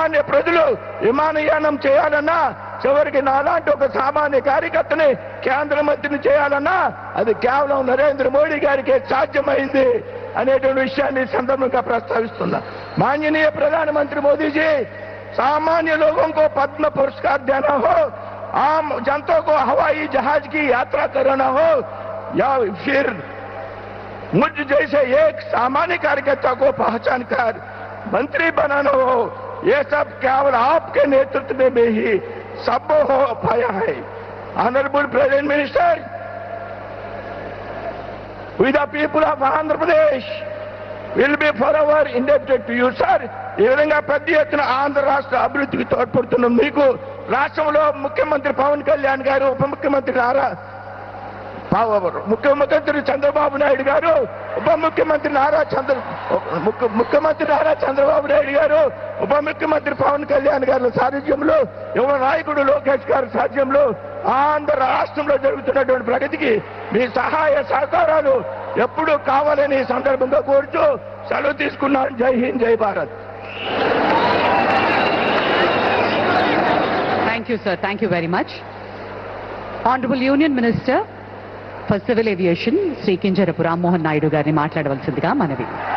సామాన్య ప్రజలు విమానయానం చేయాలన్నా చివరికి నాలాంటి ఒక సామాన్య కార్యకర్తని కేంద్ర మంత్రిని చేయాలన్నా అది కేవలం నరేంద్ర మోడీ గారికి సాధ్యమైంది అనేటువంటి విషయాన్ని ఈ సందర్భంగా ప్రస్తావిస్తున్నా మాన్యనీయ ప్రధానమంత్రి मोदी जी सामान्य लोगों को पद्म पुरस्कार देना हो आम जनता को हवाई जहाज की यात्रा कराना हो या फिर मुझ जैसे एक सामान्य कार्यकर्ता को पहचान कर मंत्री बनाना हो ये सब केवल आपके नेतृत्व में ही संभव हो पाया है honourable president minister with the people of Andhra Pradesh will be forever indebted to you, sir. ఈ విధంగా పెద్ద ఎత్తున ఆంధ్ర రాష్ట్ర అభివృద్ధికి తోడ్పడుతున్న మీకు రాష్ట్రంలో ముఖ్యమంత్రి పవన్ కళ్యాణ్ గారు ఉప ముఖ్యమంత్రి నారా పావ- ముఖ్యమంత్రి చంద్రబాబు నాయుడు గారు ఉప ముఖ్యమంత్రి నారా చంద్ర ముఖ్య- ముఖ్యమంత్రి నారా చంద్రబాబు నాయుడు గారు ఉప ముఖ్యమంత్రి పవన్ కళ్యాణ్ గారి సారథ్యంలో యువ నాయకుడు లోకేష్ గారి సాధ్యంలో ఆంధ్ర రాష్ట్రంలో జరుగుతున్నటువంటి ప్రగతికి మీ సహాయ సహకారాలు ఎప్పుడూ కావాలని ఈ సందర్భంగా కోరుతూ సెలవు తీసుకున్నాను జై హింద్ జై Bharat Thank you, sir. Thank you very much. Honorable Union Minister for Civil Aviation, Shri Kinjarapu Rammohan Naidu గారిని మాట్లాడవలసిందిగా మనవి